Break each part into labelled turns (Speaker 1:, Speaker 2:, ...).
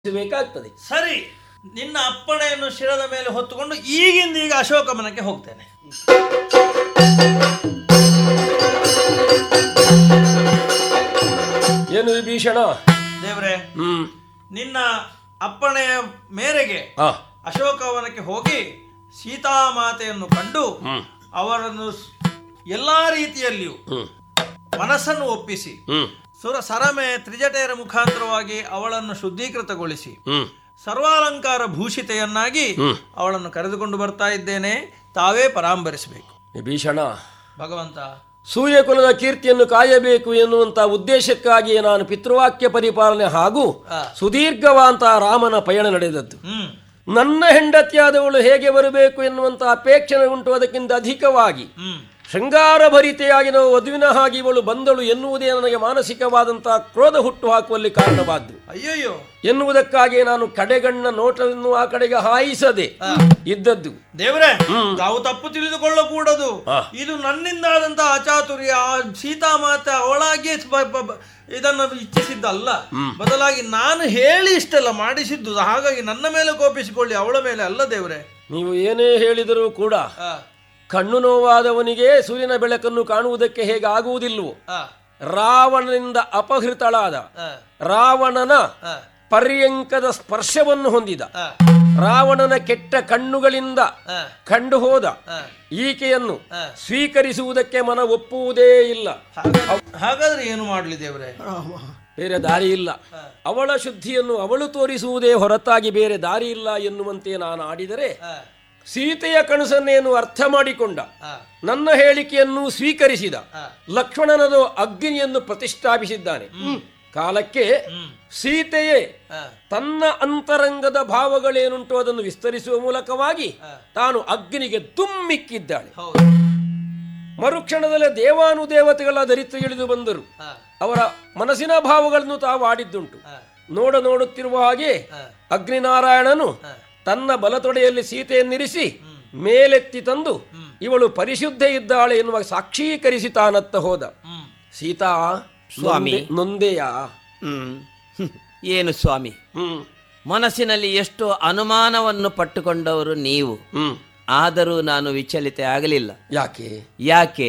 Speaker 1: ಬೇಕಾಗ್ತದೆ
Speaker 2: ಸರಿ ನಿನ್ನ ಅಪ್ಪಣೆಯನ್ನು ಶಿರದ ಮೇಲೆ ಹೊತ್ತುಕೊಂಡು ಈಗಿಂದ ಈಗ ಅಶೋಕಮನಕ್ಕೆ ಹೋಗ್ತೇನೆ
Speaker 1: ಏನು ವಿಭೀಷಣ
Speaker 2: ದೇವ್ರೆ
Speaker 1: ಹ್ಮ್
Speaker 2: ನಿನ್ನ ಅಪ್ಪಣೆಯ ಮೇರೆಗೆ
Speaker 1: ಆ
Speaker 2: ಅಶೋಕವನಕ್ಕೆ ಹೋಗಿ ಸೀತಾಮಾತೆಯನ್ನು ಕಂಡು
Speaker 1: ಹ್ಮ್
Speaker 2: ಅವರನ್ನು ಸ್- ಎಲ್ಲಾ ರೀತಿಯಲ್ಲಿಯೂ
Speaker 1: ಹ್ಮ್
Speaker 2: ಮನಸ್ಸನ್ನು ಒಪ್ಪಿಸಿ
Speaker 1: ಹ್ಮ್
Speaker 2: ಸುರ ಸರಮೆ ತ್ರಿಜಟೆಯರ ಮುಖಾಂತರವಾಗಿ ಅವಳನ್ನು ಶುದ್ಧೀಕೃತಗೊಳಿಸಿ
Speaker 1: ಹ್ಮ್
Speaker 2: ಸರ್ವಾಲಂಕಾರ ಭೂಷಿತೆಯನ್ನಾಗಿ
Speaker 1: ಹ್ಮ್.
Speaker 2: ಅವಳನ್ನು ಕರೆದುಕೊಂಡು ಬರ್ತಾ ಇದ್ದೇನೆ ತಾವೇ ಪರಾಂಬರಿಸಬೇಕು
Speaker 1: ವಿಭೀಷಣ
Speaker 2: ಭಗವಂತ
Speaker 1: ಸೂರ್ಯಕುಲದ ಕೀರ್ತಿಯನ್ನು ಕಾಯಬೇಕು ಎನ್ನುವಂತ ಉದ್ದೇಶಕ್ಕಾಗಿಯೇ ನಾನು ಪಿತೃವಾಕ್ಯ ಪರಿಪಾಲನೆ ಹಾಗೂ
Speaker 2: ಆ.
Speaker 1: ಸುದೀರ್ಘವಾಂತ ರಾಮನ ಪಯಣ ನಡೆದದ್ದು
Speaker 2: ಹ್ಮ್
Speaker 1: ನನ್ನ ಹೆಂಡತಿಯಾದವಳು ಹೇಗೆ ಬರಬೇಕು ಎನ್ನುವಂತ ಅಪೇಕ್ಷಣೆ ಉಂಟು ಅದಕ್ಕಿಂತ ಅಧಿಕವಾಗಿ
Speaker 2: ಹ್ಮ್
Speaker 1: ಶೃಂಗಾರ ಭರಿತೆಯಾಗಿ ನಾವು ವಧುವಿನ ಹಾಗೆ ಇವಳು ಬಂದಳು ಎನ್ನುವುದೇ ನನಗೆ ಮಾನಸಿಕವಾದಂತಹ ಕ್ರೋಧ ಹುಟ್ಟು ಹಾಕುವಲ್ಲಿ ಕಾರಣವಾದ್ದು
Speaker 2: ಅಯ್ಯಯ್ಯೋ
Speaker 1: ಎನ್ನುವುದಕ್ಕಾಗಿ ನಾನು ಕಡೆಗಣ್ಣ ನೋಟವನ್ನು ಆ ಕಡೆಗೆ ಹಾಯಿಸದೆ
Speaker 2: ಆ.
Speaker 1: ಇದ್ದದ್ದು
Speaker 2: ದೇವ್ರೆ ತಾವು ತಪ್ಪು ತಿಳಿದುಕೊಳ್ಳಕೂಡದು
Speaker 1: ಆ.
Speaker 2: ಇದು ನನ್ನಿಂದಾದಂತಹ ಅಚಾತುರ್ಯ ಆ ಸೀತಾಮಾತೆ ಅವಳಾಗಿಯೇ ಬ- ಬ- ಬ- ಇದನ್ನು ಇಚ್ಛಿಸಿದ್ದಲ್ಲ ಬದಲಾಗಿ ನಾನು ಹೇಳಿ ಇಷ್ಟೆಲ್ಲ ಮಾಡಿಸಿದ್ದು ಹಾಗಾಗಿ ನನ್ನ ಮೇಲೆ ಕೋಪಿಸಿಕೊಳ್ಳಿ ಅವಳ ಮೇಲೆ ಅಲ್ಲ ದೇವ್ರೆ
Speaker 1: ನೀವು ಏನೇ ಹೇಳಿದರೂ ಕೂಡ
Speaker 2: ಆ,
Speaker 1: ಕಣ್ಣು ನೋವಾದವನಿಗೆ ಸೂರ್ಯನ ಬೆಳಕನ್ನು ಕಾಣುವುದಕ್ಕೆ ಹೇಗೆ ಆಗುವುದಿಲ್ಲವೋ
Speaker 2: ಆ,
Speaker 1: ರಾವಣನಿಂದ ಅಪಹೃತಳಾದ
Speaker 2: ಆ,
Speaker 1: ರಾವಣನ
Speaker 2: ಆ,
Speaker 1: ಪರ್ಯಂಕದ ಸ್ಪರ್ಶವನ್ನು ಹೊಂದಿದ
Speaker 2: ಆ,
Speaker 1: ರಾವಣನ ಕೆಟ್ಟ ಕಣ್ಣುಗಳಿಂದ
Speaker 2: ಆ,
Speaker 1: ಕಂಡು ಹೋದ
Speaker 2: ಆ.
Speaker 1: ಈಕೆಯನ್ನು
Speaker 2: ಆ.
Speaker 1: ಸ್ವೀಕರಿಸುವುದಕ್ಕೆ ಮನ ಒಪ್ಪುವುದೇ ಇಲ್ಲ
Speaker 2: ಹಾಗಾದ್ರೆ- ಹಾಗಾದ್ರೆ ಏನು ಮಾಡ್ಲಿ ದೇವ್ರೆ
Speaker 1: ಬೇರೆ ದಾರಿ ಇಲ್ಲ ಅವಳ ಶುದ್ಧಿಯನ್ನು ಅವಳು ತೋರಿಸುವುದೇ ಹೊರತಾಗಿ ಬೇರೆ ದಾರಿ ಇಲ್ಲ ಎನ್ನುವಂತೆ ನಾನು ಆಡಿದರೆ
Speaker 2: ಆ,
Speaker 1: ಸೀತೆಯ ಕನಸನ್ನೇನು ಅರ್ಥ ಮಾಡಿಕೊಂಡ
Speaker 2: ಆ,
Speaker 1: ನನ್ನ ಹೇಳಿಕೆಯನ್ನು ಸ್ವೀಕರಿಸಿದ
Speaker 2: ಆ.
Speaker 1: ಲಕ್ಷ್ಮಣನದು ಅಗ್ನಿಯನ್ನು ಪ್ರತಿಷ್ಠಾಪಿಸಿದ್ದಾನೆ ಕಾಲಕ್ಕೆ ಸೀತೆಯೇ
Speaker 2: ಆ,
Speaker 1: ತನ್ನ ಅಂತರಂಗದ ಭಾವಗಳೇನುಂಟು ಅದನ್ನು ವಿಸ್ತರಿಸುವ ಮೂಲಕವಾಗಿ ತಾನು ಅಗ್ನಿಗೆ ತುಮ್ಮಿಕ್ಕಿದ್ದಾಳೆ
Speaker 2: ಹೌದು
Speaker 1: ಮರುಕ್ಷಣದಲ್ಲೇ ದೇವಾನುದೇವತೆಗಳ ದರಿತು ಇಳಿದು ಬಂದರು
Speaker 2: ಆ,
Speaker 1: ಅವರ ಮನಸ್ಸಿನ ಭಾವಗಳನ್ನು ತಾವು ಆಡಿದ್ದುಂಟು
Speaker 2: ಆ,
Speaker 1: ನೋಡ ನೋಡುತ್ತಿರುವ ಹಾಗೆ
Speaker 2: ಆ,
Speaker 1: ಅಗ್ನಿನಾರಾಯಣನು ತನ್ನ ಬಲತೊಡೆಯಲ್ಲಿ ಸೀತೆಯನ್ನಿರಿಸಿ ಮೇಲೆತ್ತಿ ತಂದು ಇವಳು ಪರಿಶುದ್ಧ ಇದ್ದಾಳೆ ಎನ್ನುವ ಸಾಕ್ಷೀಕರಿಸಿ ತಾನತ್ತ ಹೋದ
Speaker 2: ಹ್ಮ್
Speaker 1: ಸೀತಾ
Speaker 3: ಸ್ವಾಮಿ.
Speaker 1: ನೊಂದೆ- ನೊಂದೆಯಾ
Speaker 3: ಹ್ಮ್. ಹ್ಮ್. ಏನು ಸ್ವಾಮಿ
Speaker 1: ಹ್ಮ್
Speaker 3: ಮನಸ್ಸಿನಲ್ಲಿ ಎಷ್ಟು ಅನುಮಾನವನ್ನು ಪಟ್ಟುಕೊಂಡವರು ನೀವು
Speaker 1: ಹ್ಮ್
Speaker 3: ಆದರೂ ನಾನು ವಿಚಲಿತ ಆಗಲಿಲ್ಲ
Speaker 1: ಯಾಕೆ
Speaker 3: ಯಾಕೆ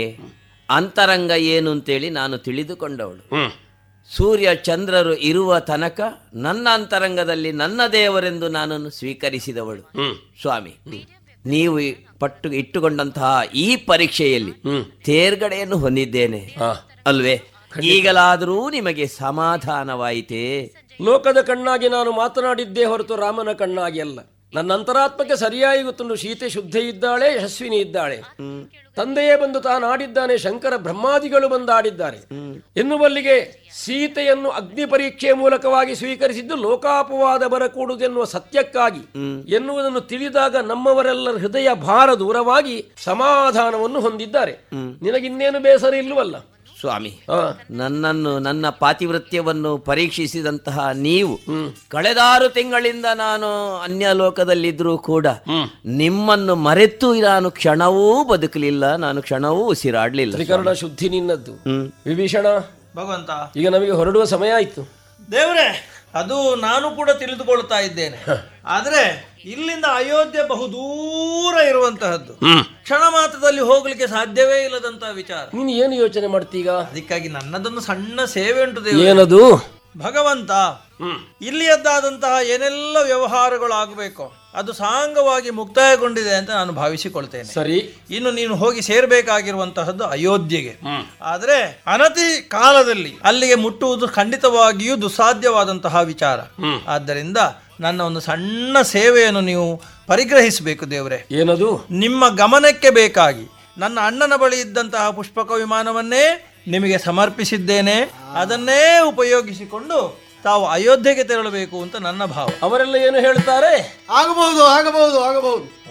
Speaker 3: ಅಂತರಂಗ ಏನು ಅಂತೇಳಿ ನಾನು ತಿಳಿದುಕೊಂಡವಳು
Speaker 1: ಹ್ಮ್
Speaker 3: ಸೂರ್ಯ ಚಂದ್ರರು ಇರುವ ತನಕ ನನ್ನ ಅಂತರಂಗದಲ್ಲಿ ನನ್ನ ದೇವರೆಂದು ನಾನನ್ನು ಸ್ವೀಕರಿಸಿದವಳು
Speaker 1: ಹ್ಮ್
Speaker 3: ಸ್ವಾಮಿ ನೀವು ಈ ಪಟ್ಟು ಇಟ್ಟುಕೊಂಡಂತಹ ಈ ಪರೀಕ್ಷೆಯಲ್ಲಿ
Speaker 1: ಹ್ಮ್
Speaker 3: ತೇರ್ಗಡೆಯನ್ನು ಹೊಂದಿದ್ದೇನೆ
Speaker 1: ಹಾ
Speaker 3: ಅಲ್ವೇ ಈಗಲಾದರೂ ನಿಮಗೆ ಸಮಾಧಾನವಾಯಿತೇ
Speaker 1: ಲೋಕದ ಕಣ್ಣಾಗಿ ನಾನು ಮಾತನಾಡಿದ್ದೇ ಹೊರತು ರಾಮನ ಕಣ್ಣಾಗಿ ಅಲ್ಲ ನನ್ನ ಅಂತರಾತ್ಮಕ್ಕೆ ಸರಿಯಾಗಿ ಗೊತ್ತುಂಟು ಸೀತೆ ಶುದ್ಧ ಇದ್ದಾಳೆ ಯಶಸ್ವಿನಿ ಇದ್ದಾಳೆ ತಂದೆಯೇ ಬಂದು ತಾನು ಆಡಿದ್ದಾನೆ ಶಂಕರ ಬ್ರಹ್ಮಾದಿಗಳು ಬಂದು ಆಡಿದ್ದಾರೆ ಎನ್ನುವಲ್ಲಿಗೆ ಸೀತೆಯನ್ನು ಅಗ್ನಿ ಪರೀಕ್ಷೆಯ ಮೂಲಕವಾಗಿ ಸ್ವೀಕರಿಸಿದ್ದು ಲೋಕಾಪವಾದ ಬರಕೂಡುದೆನ್ನುವ ಸತ್ಯಕ್ಕಾಗಿ ಎನ್ನುವುದನ್ನು ತಿಳಿದಾಗ ನಮ್ಮವರೆಲ್ಲರ ಹೃದಯ ಭಾರ ದೂರವಾಗಿ ಸಮಾಧಾನವನ್ನು ಹೊಂದಿದ್ದಾರೆ ನಿನಗಿನ್ನೇನು ಬೇಸರ ಇಲ್ಲವಲ್ಲ
Speaker 3: ಸ್ವಾಮಿ
Speaker 1: ಆ,
Speaker 3: ನನ್ನನ್ನು ನನ್ನ ಪಾತಿವೃತ್ಯವನ್ನು ಪರೀಕ್ಷಿಸಿದಂತಹ ನೀವು ಕಳೆದಾರು ತಿಂಗಳಿಂದ ನಾನು ಅನ್ಯ ಲೋಕದಲ್ಲಿದ್ರೂ ಕೂಡ ನಿಮ್ಮನ್ನು ಮರೆತು ನಾನು ಕ್ಷಣವೂ ಬದುಕಲಿಲ್ಲ ನಾನು ಕ್ಷಣವೂ ಉಸಿರಾಡ್ಲಿಲ್ಲ
Speaker 1: ತ್ರಿಕರಣ ಶುದ್ಧಿ ನಿನ್ನದ್ದು
Speaker 3: ಹ್ಮ್.
Speaker 1: ವಿಭೀಷಣ
Speaker 2: ಭಗವಂತ
Speaker 1: ಈಗ ನಮಗೆ ಹೊರಡುವ ಸಮಯ ಆಯ್ತು
Speaker 2: ದೇವ್ರೆ ಅದು ನಾನು ಕೂಡ ತಿಳಿದುಕೊಳ್ತಾ ಇದ್ದೇನೆ ಆದ್ರೆ ಇಲ್ಲಿಂದ ಅಯೋಧ್ಯೆ ಬಹುದೂರ ಇರುವಂತಹದ್ದು ಕ್ಷಣ ಮಾತ್ರದಲ್ಲಿ ಹೋಗ್ಲಿಕ್ಕೆ ಸಾಧ್ಯವೇ ಇಲ್ಲದಂತಹ ವಿಚಾರ
Speaker 1: ನೀನು ಏನು ಯೋಚನೆ ಮಾಡ್ತೀಗ
Speaker 2: ಅದಕ್ಕಾಗಿ ನನ್ನದೊಂದು ಸಣ್ಣ ಸೇವೆ ಉಂಟು ದೇವ್ರೆ
Speaker 1: ಏನದು
Speaker 2: ಭಗವಂತ ಇಲ್ಲಿಯದ್ದಾದಂತಹ ಏನೆಲ್ಲ ವ್ಯವಹಾರಗಳು ಆಗಬೇಕು ಅದು ಸಾಂಗವಾಗಿ ಮುಕ್ತಾಯಗೊಂಡಿದೆ ಅಂತ ನಾನು ಭಾವಿಸಿಕೊಳ್ತೇನೆ
Speaker 1: ಸರಿ
Speaker 2: ಇನ್ನು ನೀನು ಹೋಗಿ ಸೇರ್ಬೇಕಾಗಿರುವಂತಹದ್ದು ಅಯೋಧ್ಯೆಗೆ ಆದ್ರೆ ಅನತಿ ಕಾಲದಲ್ಲಿ ಅಲ್ಲಿಗೆ ಮುಟ್ಟುವುದು ಖಂಡಿತವಾಗಿಯೂ ದುಸ್ಸಾಧ್ಯವಾದಂತಹ ವಿಚಾರ ಆದ್ದರಿಂದ ನನ್ನ ಒಂದು ಸಣ್ಣ ಸೇವೆಯನ್ನು ನೀವು ಪರಿಗ್ರಹಿಸಬೇಕು ದೇವ್ರೆ
Speaker 1: ಏನದು
Speaker 2: ನಿಮ್ಮ ಗಮನಕ್ಕೆ ಬೇಕಾಗಿ ನನ್ನ ಅಣ್ಣನ ಬಳಿ ಇದ್ದಂತಹ ಪುಷ್ಪಕ ವಿಮಾನವನ್ನೇ ನಿಮಗೆ ಸಮರ್ಪಿಸಿದ್ದೇನೆ ಅದನ್ನೇ ಉಪಯೋಗಿಸಿಕೊಂಡು ತಾವು ಅಯೋಧ್ಯೆಗೆ ತೆರಳಬೇಕು ಅಂತ ನನ್ನ ಭಾವ
Speaker 1: ಅವರೆಲ್ಲ ಏನು ಹೇಳ್ತಾರೆ
Speaker 4: ಆಗಬಹುದು ಆಗಬಹುದು ಆಗಬಹುದು